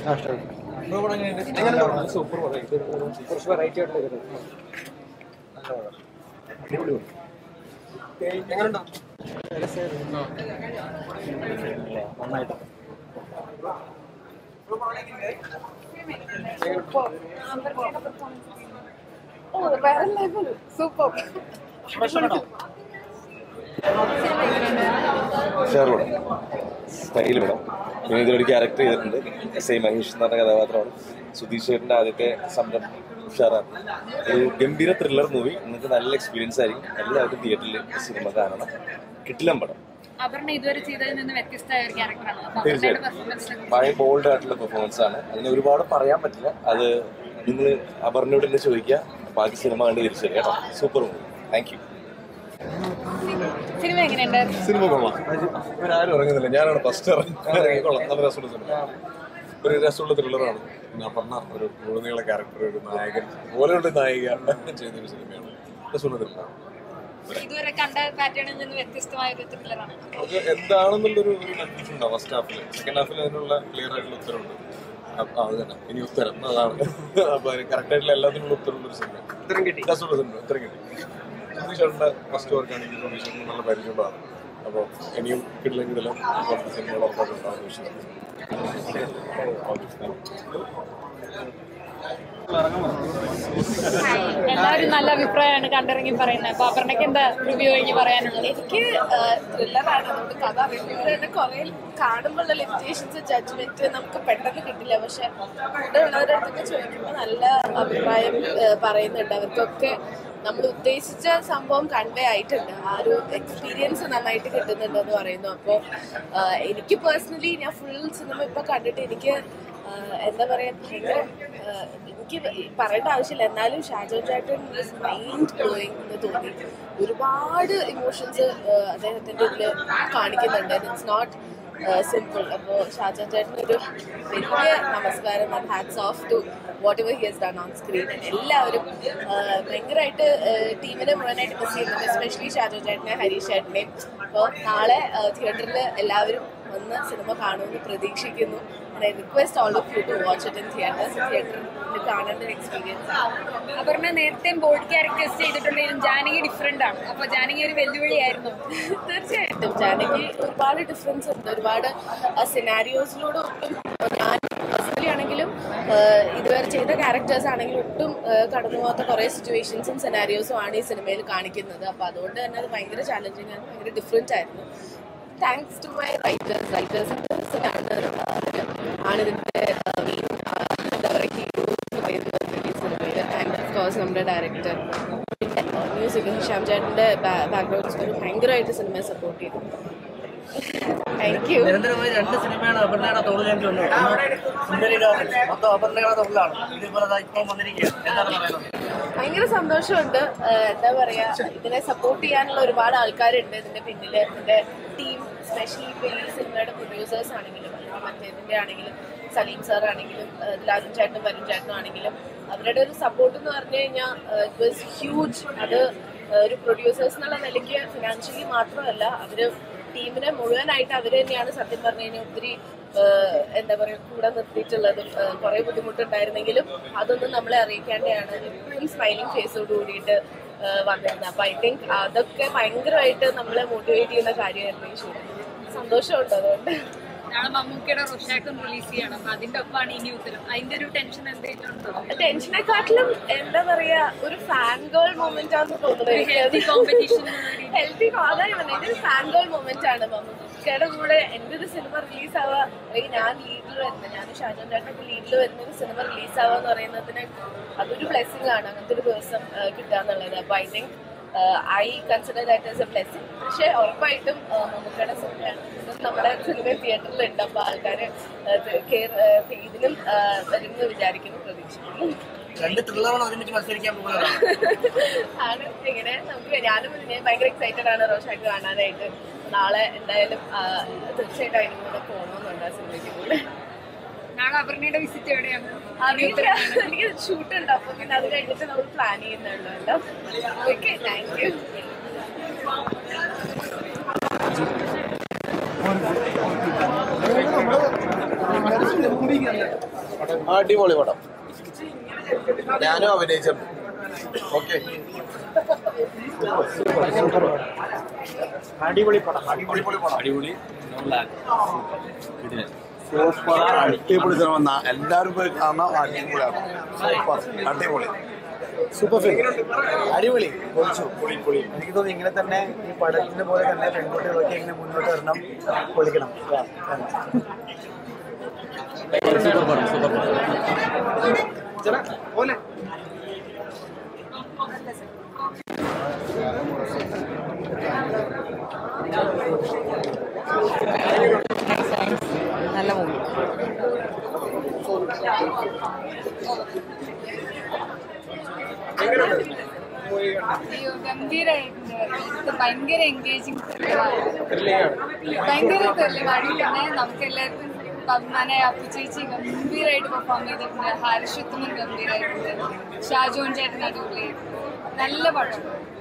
Super കുറച്ച് variety ആയിട്ടുള്ള ഇത് നന്നായിട്ട് ഓ വേറെ ലെവൽ സൂപ്പർ ഷെയർവുഡ് സ്റ്റൈൽ വിടാം പിന്നെ ഇതിലൊരു ക്യാരക്ടർ ചെയ്തിട്ടുണ്ട് എസ് ഐ മഹേഷ് എന്ന് പറഞ്ഞ കഥാപാത്രമാണ് സുധീഷ് ചേട്ടൻ്റെ ആദ്യത്തെ സംരംഭം ഉഷാറാണ് ഒരു ഗംഭീര ത്രില്ലർ മൂവി നിങ്ങൾക്ക് നല്ല എക്സ്പീരിയൻസ് ആയിരിക്കും എല്ലാവർക്കും തിയേറ്ററിൽ സിനിമ കാണണം കിട്ടില്ലം പടം അപർണ ഇതുവരെ ചെയ്തതിൽ നിന്ന് വ്യത്യസ്തമായ ഒരു ക്യാരക്ടറാണ് അപ്പൊ അവരുടെ തീർച്ചയായിട്ടും പെർഫോമൻസിനെ ഭയ ബോൾഡ് ആയിട്ടുള്ള പെർഫോമൻസ് ആണ് അതിന് ഒരുപാട് പറയാൻ പറ്റില്ല അത് നിങ്ങൾ അപർണയോട് തന്നെ ചോദിക്കുക ബാക്കി സിനിമ കണ്ട് തിരിച്ചറിയാം കേട്ടോ സൂപ്പർ മൂവി താങ്ക് യു സിനിമ എങ്ങനെയുണ്ട് സിനിമ കൊള്ളാം ഇവരാരും ഇറങ്ങുന്നില്ല ഞാനാണ് ഫസ്റ്റ് ഇറങ്ങി കൊള്ളാം നല്ല രസമുള്ള സിനിമ ഒരു രസമുള്ള ത്രില്ലറാണ് പിന്നെ പറഞ്ഞ ഒരു മുഴുനീള ക്യാരക്ടർ ഒരു നായകൻ പോലെയുള്ള നായിക ചെയ്യുന്ന ഒരു സിനിമയാണ് രസമുള്ള ത്രില്ലറാണ് ഇതുവരെ കണ്ട പാറ്റേണിൽ നിന്ന് വ്യത്യസ്തമായ ഒരു ത്രില്ലറാണ് നമുക്ക് എന്താണെന്നുള്ളൊരു ഒരു കൺഫ്യൂഷൻ ഉണ്ടാവും ഫസ്റ്റ് ഹാഫിൽ സെക്കൻഡ് ഹാഫിൽ അതിനുള്ള ക്ലിയർ ആയിട്ടുള്ള ഉത്തരവുണ്ട് അപ്പൊ അത് തന്നെ ഇനി ഉത്തരം അതാണ് അപ്പൊ അതിന് കറക്റ്റ് ആയിട്ടുള്ള എല്ലാത്തിനുള്ള ഉത്തരമുള്ള ഒരു സിനിമ ഉത്തരം കിട്ടി രസമുള്ള സിനിമ ഉത്തരം കിട്ടി സുധീഷേട്ടൻ്റെ ഫസ്റ്റ് വർക്കാണെങ്കിൽ സുധീഷേട്ടന് നല്ല പരിചയമുള്ളതാണ് അപ്പോൾ ഇനിയും കിടിലും കിടിലും കുറച്ച് സിനിമകൾ ഉറപ്പായിട്ടും ഉണ്ടാകുമെന്ന് വിശ്വസിക്കുന്നു എല്ലാവരും നല്ല അഭിപ്രായമാണ് കണ്ടിറങ്ങി പറയുന്നത് അപ്പൊ അപർണയ്ക്ക് എന്താ റിവ്യൂ കഴിഞ്ഞ് പറയാനുള്ളത് എനിക്ക് ത്രില്ലറാണ് നമുക്ക് കഥ അറിയുന്നത് തന്നെ കുറെ കാണുമ്പോഴുള്ള ലിമിറ്റേഷൻസ് ജഡ്ജ്മെന്റ് നമുക്ക് പെട്ടെന്ന് കിട്ടില്ല പക്ഷെ കൂടെ ഉള്ളവരുടെ അടുത്തൊക്കെ ചോദിക്കുമ്പോൾ നല്ല അഭിപ്രായം ആ, പറയുന്നുണ്ട് അവർക്കൊക്കെ നമ്മൾ ഉദ്ദേശിച്ച സംഭവം കൺവേ ആയിട്ടുണ്ട് ആ ഒരു എക്സ്പീരിയൻസ് നന്നായിട്ട് കിട്ടുന്നുണ്ട് എന്ന് പറയുന്നു അപ്പോൾ എനിക്ക് പേഴ്സണലി ഞാൻ ഫുൾ സിനിമ ഇപ്പൊ കണ്ടിട്ട് എനിക്ക് ആ, എന്താ പറയാ ഭയങ്കര ആ, എനിക്ക് പറയേണ്ട ആവശ്യമില്ല എന്നാലും ഷാജോ ചേട്ടൻ മൈൻഡ് ബ്ലോയിങ് എന്ന് തോന്നി ഒരുപാട് ഇമോഷൻസ് അദ്ദേഹത്തിന്റെ ഇതിൽ കാണിക്കുന്നുണ്ട് ഇറ്റ്സ് നോട്ട് സിമ്പിൾ അപ്പോൾ ഷാജോ ചേട്ടൻ ഒരു വലിയ നമസ്കാരം and hats off to whatever he has done on screen എല്ലാവരും ആ, ഭയങ്കരമായിട്ട് ടീമിനെ മുഴുവനായിട്ട് മിസ് ചെയ്യുന്നുണ്ട് എസ്പെഷ്യലി ഷാജോ ചേട്ടനെ ഹരീഷ് ചേട്ടനെയും അപ്പോൾ നാളെ തിയേറ്ററിൽ എല്ലാവരും വന്ന് സിനിമ കാണുമെന്ന് പ്രതീക്ഷിക്കുന്നു I request all of you to watch it in theatres തിയേറ്ററിൽ കാണേണ്ട ഒരു എക്സ്പീരിയൻസ് ആണ് അപർണ നേരത്തെ ബോർഡ് ക്യാരക്ടേഴ്സ് ചെയ്തിട്ടുണ്ടെങ്കിലും ജാനകി ഡിഫറെന്റ് ആണ് അപ്പൊ ജാനകി ഒരു വെല്ലുവിളിയായിരുന്നു തീർച്ചയായിട്ടും ജാനകി ഒരുപാട് ഡിഫറൻസ് ഉണ്ട് ഒരുപാട് സിനാരിയോസിലൂടെ ഒട്ടും ഞാൻ പേഴ്സണലി ആണെങ്കിലും ആ, ഇതുവരെ ചെയ്ത ക്യാരക്ടേഴ്സ് ആണെങ്കിലും ഒട്ടും ആ, കടന്നു പോകാത്ത കുറേ സിറ്റുവേഷൻസും സിനാരിയോസും ആണ് ഈ സിനിമയിൽ കാണിക്കുന്നത് അപ്പോൾ അതുകൊണ്ട് തന്നെ അത് ഭയങ്കര ചാലഞ്ചിങ് ആണ് ഭയങ്കര ഡിഫറെൻ്റ് ആയിരുന്നു താങ്ക്സ് ടു മൈ റൈറ്റേഴ്സ് റൈറ്റേഴ്സിൻ്റെ ആണ് ഇതിൻ്റെ മെയിൻ എന്താ പറയുക ഹീറോ എന്ന് പറയുന്നത് ഈ സിനിമയിൽ and of course director music Hisham ചേട്ടൻ്റെ ബാക്ക്ഗ്രൗണ്ട് സ്കോർ ഭയങ്കരമായിട്ട് സിനിമയെ സപ്പോർട്ട് ചെയ്തു താങ്ക് യു നിരന്തരമായി രണ്ട് സിനിമയാണ് അപർണയുടെ തോളിലേക്ക് വന്നത് ഒന്ന് സുന്ദരികാരൻ മൊത്തം അപർണയുടെ തോളിലാണ് ഇതേപോലെ ദാ ഇപ്പം വന്നിരിക്കുകയാണ് എന്താണ് പറയുന്നത് ഭയങ്കര സന്തോഷമുണ്ട് ആഹ് എന്താ പറയാ ഇതിനെ സപ്പോർട്ട് ചെയ്യാനുള്ള ഒരുപാട് ആൾക്കാരുണ്ട് ഇതിന്റെ പിന്നില് ഇതിന്റെ ടീം സ്പെഷ്യലി ഇപ്പൊ ഈ സിനിമയുടെ പ്രൊഡ്യൂസേഴ്സ് ആണെങ്കിലും അല്ലെങ്കിൽ മറ്റേതിന്റെ ആണെങ്കിലും സലീം സാർ ആണെങ്കിലും ലാലും ചേട്ടനും വരുൺ ചേട്ടനും ആണെങ്കിലും അവരുടെ ഒരു സപ്പോർട്ട് എന്ന് പറഞ്ഞു കഴിഞ്ഞാൽ ഇറ്റ് വാസ് ഹ്യൂജ് അത് ആഹ് ഒരു പ്രൊഡ്യൂസേഴ്സ് എന്നുള്ള നിലയ്ക്ക് ഫിനാൻഷ്യലി മാത്രമല്ല അവര് ടീമിനെ മുഴുവനായിട്ട് അവർ തന്നെയാണ് സത്യം പറഞ്ഞു കഴിഞ്ഞാൽ ഒത്തിരി ആഹ് എന്താ പറയുക കൂടെ നിർത്തിയിട്ടുള്ളതും ആഹ് കുറേ ബുദ്ധിമുട്ടുണ്ടായിരുന്നെങ്കിലും അതൊന്നും നമ്മളെ അറിയിക്കാതെയാണ് എപ്പോഴും സ്മൈലിംഗ് ഫേസോട് കൂടിയിട്ട് ആഹ് വന്നിരുന്നത് അപ്പൊ ഐ തിങ്ക് അതൊക്കെ ഭയങ്കരമായിട്ട് നമ്മളെ മോട്ടിവേറ്റ് ചെയ്യുന്ന കാര്യമായിരുന്നു ഈ ഷൂട്ടിംഗ് സന്തോഷമുണ്ട് അതുകൊണ്ട് നാളെ മമ്മൂക്കയുടെ റൊഷാക്കും റിലീസ് ചെയ്യണം അപ്പൊ അതിന്റെ ഒപ്പമാണ് ഇനി ഉത്തരം അതിന്റെ ഒരു ടെൻഷൻ എന്തെങ്കിലും ഉണ്ടോ ടെൻഷനെക്കാട്ടിലും എന്താ പറയാ ഒരു ഫാൻ ഗേൾ മൊമെന്റ് ആണെന്ന് തോന്നുന്നത് healthy competition ഹെൽത്തി അതാണ് പറഞ്ഞത് ഇതൊരു ഫാൻ ഗേൾ മൊമെന്റ് ആണ് മമ്മൂക്കയുടെ കൂടെ എന്റെ ഒരു സിനിമ റിലീസ് ആവുക അല്ലെങ്കിൽ ഞാൻ ലീഡിൽ വരുന്നത് ഞാൻ ഷാജോൻ ചേട്ടനൊക്കെ ലീഡിൽ വരുന്ന ഒരു സിനിമ റിലീസ് ആവുക എന്ന് പറയുന്നതിന് അതൊരു ബ്ലെസ്സിങ് ആണ് അങ്ങനത്തെ ഒരു ദിവസം ആ, കിട്ടുക എന്നുള്ളത് അപ്പൊ I think I consider that as a blessing പക്ഷെ ഉറപ്പായിട്ടും ആ, മമ്മൂക്കയുടെ സിനിമയാണ് ഇത് നമ്മുടെ സിനിമ തിയേറ്ററിൽ ഉണ്ട് അപ്പൊ ആൾക്കാര് ഇതിലും ആ, വരുമെന്ന് വിചാരിക്കുന്നു പ്രതീക്ഷിക്കുന്നു രണ്ട് ത്രില്ലറാണ് ഒരുമിച്ച് മത്സരിക്കാൻ പോകുന്നതാണ് ആണ് ഇങ്ങനെ നമുക്ക് ഞാനും ഞാൻ ഭയങ്കര എക്സൈറ്റഡ് ആണ് റോഷാക്ക് കാണാനായിട്ട് നാളെ എന്തായാലും ആ, തീർച്ചയായിട്ടും അതിനും കൂടെ പോകണമെന്നുണ്ട് ആ സിനിമയ്ക്ക് കൂടെ നാളെ അപർണയുടെ വിസിറ്റ് എവിടെയാണ് അറിയില്ല എനിക്ക് ഷൂട്ട് ഉണ്ട് അപ്പൊ പിന്നെ അത് കഴിഞ്ഞിട്ട് നമ്മൾ പ്ലാൻ ചെയ്യുന്നുണ്ടല്ലോ ഓക്കെ താങ്ക് യു നമ്മള് അടിപൊളി പടം ഞാനും അഭിനയിച്ചിട്ടുണ്ട് ഓക്കെ അടിപൊളി പടം അടിപൊളി പടം അടിപൊളി അടിപൊളി സിനിമ എല്ലാവരും പോയി കാണാം അടിപൊളിയാണ് സൂപ്പർ അടിപൊളി സൂപ്പർ ഫിലിം അടിപൊളി പൊളിച്ചു എനിക്ക് തോന്നുന്നു ഇങ്ങനെ തന്നെ ഈ പടത്തിന്റെ പോലെ തന്നെ പെൺകുട്ടികളൊക്കെ ഇങ്ങനെ മുന്നോട്ട് വരണം പൊളിക്കണം നല്ല മൂവി അയ്യോ ഗംഭീരായിട്ടുണ്ട് ഇത് ഭയങ്കര എൻഗേജിങ് ഭയങ്കര തെളിവാണ് പിന്നെ നമുക്ക് എല്ലാവർക്കും പത്മനെ അപ്പുചേച്ചി ഗംഭീരമായിട്ട് പെർഫോം ചെയ്തിട്ടുണ്ട് ഹാരിഷ് ഉത്തമൻ ഗംഭീരമായിട്ടുണ്ട് ഷാജോൻ ചേട്ടൻ അടിപൊളി നല്ല പടം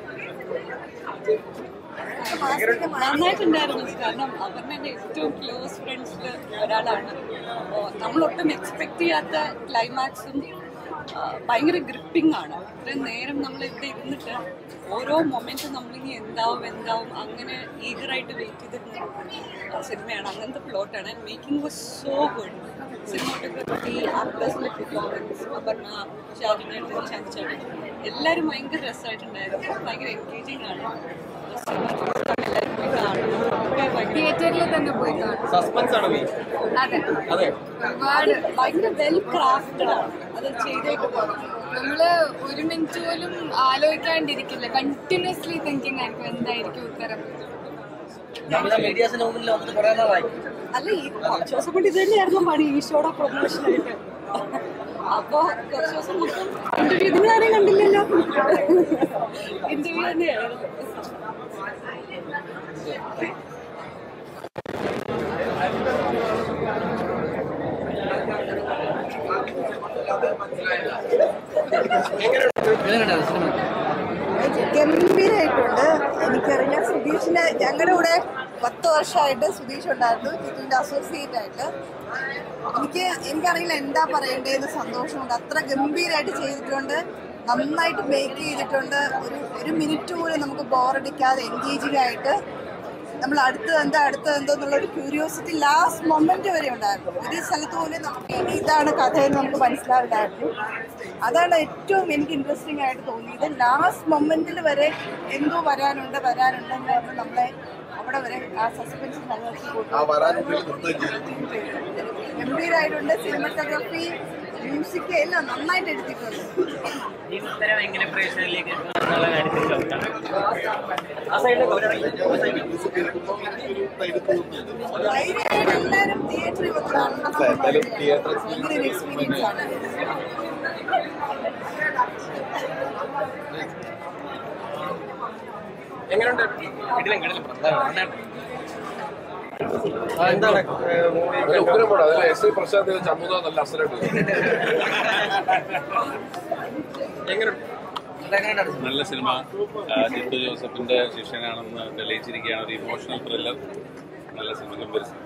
നന്നായിട്ടുണ്ടായിരുന്നു കാരണം അവരുടെ എൻ്റെ ഏറ്റവും ക്ലോസ് ഫ്രണ്ട്സിൽ ഒരാളാണ് അപ്പോൾ നമ്മളൊട്ടും എക്സ്പെക്ട് ചെയ്യാത്ത ക്ലൈമാക്സും ഭയങ്കര ഗ്രിപ്പിംഗ് ആണ് ഇത്രയും നേരം നമ്മൾ ഇവിടെ ഇരുന്നിട്ട് ഓരോ മൊമെന്റും നമ്മളിനി എന്താവും എന്താവും അങ്ങനെ ഈഗറായിട്ട് വെയിറ്റ് ചെയ്തിരുന്ന സിനിമയാണ് അങ്ങനത്തെ പ്ലോട്ടാണ് making was so good cinematography ആക്ടേഴ്സിന്റെ പെർഫോമൻസ് അപർണ ഷാജിനേട്ടൻ ചാൻചാടി എല്ലാവരും ഭയങ്കര രസമായിട്ടുണ്ടായിരുന്നു ഭയങ്കര എൻഗേജിങ് ആണ് എല്ലാവരും പോയി കാണണം തിയേറ്ററിൽ തന്നെ പോയി കാണും സസ്പെൻസ് ആണ് നീ അതെ അതെ ഒരുപാട് ഭയങ്കര വെൽ ക്രാഫ്റ്റഡ് ആണ് അത് ചെയ്തേക്കുന്നത് നമ്മള് ഒരു മിനിറ്റ് പോലും ആലോചിക്കാണ്ടിരിക്കില്ല കണ്ടിന്യൂസ്ലി തിങ്കിങ് ആയിരിക്കും എന്തായിരിക്കും ഉത്തരം നമ്മുടെ മീഡിയാസിന്റെ മുന്നിൽ വന്നിട്ട് കുറെ നാളായി അല്ല ഈ കുറച്ച് ദിവസം കൊണ്ട് ഇത് തന്നെയായിരുന്നു പണി ഈ ഷോയുടെ പ്രൊമോഷൻ ആയിട്ട് അപ്പൊ കുറച്ച് ദിവസം മൊത്തം ഇന്റർവ്യൂ ഇതിന് ആരെയും കണ്ടില്ലല്ലോ ഇന്റർവ്യൂ തന്നെയായിരുന്നു എങ്ങനെയുണ്ടായിരുന്നു സിനിമ ഗംഭീരമായിട്ടുണ്ട് എനിക്കറിയാം സുധീഷിന് ഞങ്ങളുടെ കൂടെ പത്ത് വർഷമായിട്ട് സുധീഷ് ഉണ്ടായിരുന്നു ജിതുവിന്റെ അസോസിയേറ്റ് ആയിട്ട് എനിക്ക് എനിക്കറിയില്ല എന്താ പറയേണ്ടതെന്ന് സന്തോഷമുണ്ട് അത്ര ഗംഭീരമായിട്ട് ചെയ്തിട്ടുണ്ട് നന്നായിട്ട് മേക്ക് ചെയ്തിട്ടുണ്ട് ഒരു ഒരു മിനിറ്റ് പോലും നമുക്ക് ബോറടിക്കാതെ എൻഗേജിങ് ആയിട്ട് നമ്മൾ അടുത്തത് എന്താ അടുത്തത് എന്തോ എന്നുള്ള ഒരു ക്യൂരിയോസിറ്റി ലാസ്റ്റ് മൊമെന്റ് വരെ ഉണ്ടായിരുന്നു ഒരു സ്ഥലത്ത് പോലും നമുക്ക് ഇനി ഇതാണ് കഥയെന്ന് നമുക്ക് മനസ്സിലാവില്ലായിരുന്നു അതാണ് ഏറ്റവും എനിക്ക് ഇൻട്രസ്റ്റിംഗ് ആയിട്ട് തോന്നിയത് ലാസ്റ്റ് മൊമെന്റിൽ വരെ എന്തോ വരാനുണ്ട് വരാനുണ്ട് എന്ന് പറഞ്ഞ് നമ്മളെ അവിടെ വരെ ആ സസ്പെൻസ് നിലനിർത്തി ആ കൊണ്ടു വരാനുള്ളിൽ നിർത്തുകയും ചെയ്തു ഗംഭീരമായിട്ടുണ്ട് സിനിമറ്റോഗ്രഫി മ്യൂസിക് എല്ലാം നന്നായിട്ട് എടുത്തിട്ടുണ്ട് ഈ ഉത്തരം എങ്ങനെ പ്രേക്ഷകരിലേക്ക് എന്നുള്ള കാര്യത്തിൽ ധൈര്യമായിട്ട് എല്ലാവരും തിയേറ്ററിൽ വന്ന് കാണണം എന്തായാലും theatre ൽ ഭയങ്കര ഒരു എക്സ്പീരിയൻസ് ആണ് എങ്ങനെയുണ്ട് കിടിലം കിടിലം എന്താണ് മൂവി അതിൽ ഉഗ്രം പടം അതിൽ എസ് ഐ പ്രശാന്ത് ചമ്മുത നല്ല അസലായിട്ട് എങ്ങനെയുണ്ട് നല്ല സിനിമ ആ, ജിത്തു ജോസഫിന്റെ ശിഷ്യനാണെന്ന് തെളിയിച്ചിരിക്കുകയാണ് ഒരു ഇമോഷണൽ ത്രില്ലർ നല്ല സിനിമ ഗംഭീര സിനിമ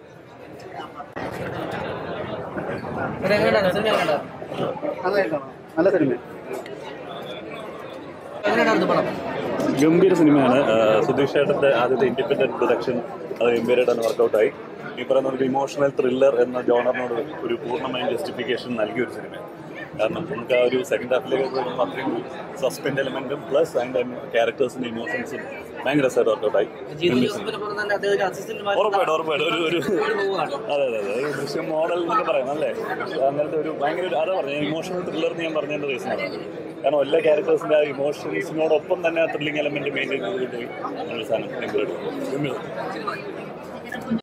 എങ്ങനെയുണ്ടായിരുന്നു സിനിമ എങ്ങനെയുണ്ടായിരുന്നു നല്ല സിനിമ എങ്ങനെയുണ്ടായിരുന്നു പടം ഗംഭീര സിനിമയാണ് ആ, സുധീഷ് ചേട്ടന്റെ ആദ്യത്തെ ഇൻഡിപെൻഡന്റ് പ്രൊഡക്ഷൻ അത് ഗംഭീരമായിട്ട് വർക്കൗട്ടായി ഈ പറയുന്ന ഒരു ഇമോഷണൽ ത്രില്ലർ എന്ന ജോണറിനോട് ഒരു പൂർണ്ണമായും ജസ്റ്റിഫിക്കേഷൻ നൽകിയ ഒരു സിനിമ കാരണം നമുക്ക് ആ ഒരു സെക്കൻഡ് ഹാഫിലേക്ക് വരുമ്പോൾ അത്രയും സസ്പെൻഡ് എലമെന്റും പ്ലസ് അതിന്റെ ക്യാരക്ടേഴ്സിന്റെ ഇമോഷൻസും ഭയങ്കര രസമായിട്ട് വർക്കൗട്ടായി ജീതു ജോസഫിന്റെ പുറത്ത് തന്നെ അദ്ദേഹം അസിസ്റ്റന്റ് ഉറപ്പായിട്ടും ഉറപ്പായിട്ടും ഒരു ഒരു അതെ അതെ അതെ ഒരു ദൃശ്യം മോഡൽ എന്നൊക്കെ പറയാം അല്ലേ അങ്ങനത്തെ ഒരു ഭയങ്കര ഒരു അതാ പറഞ്ഞ ഇമോഷണൽ ത്രില്ലർ എന്ന് ഞാൻ പറഞ്ഞതിന്റെ റീസണാണ് കാരണം എല്ലാ ക്യാരക്ടേഴ്സിന്റെ ആ ഇമോഷൻസിനോടൊപ്പം തന്നെ ആ ത്രില്ലിംഗ് എലമെന്റ് മെയിൻറ്റെയിൻ ചെയ്ത് പോയി ഒരു സാധനം ഭയങ്കരമായിട്ട് ഗംഭീരം.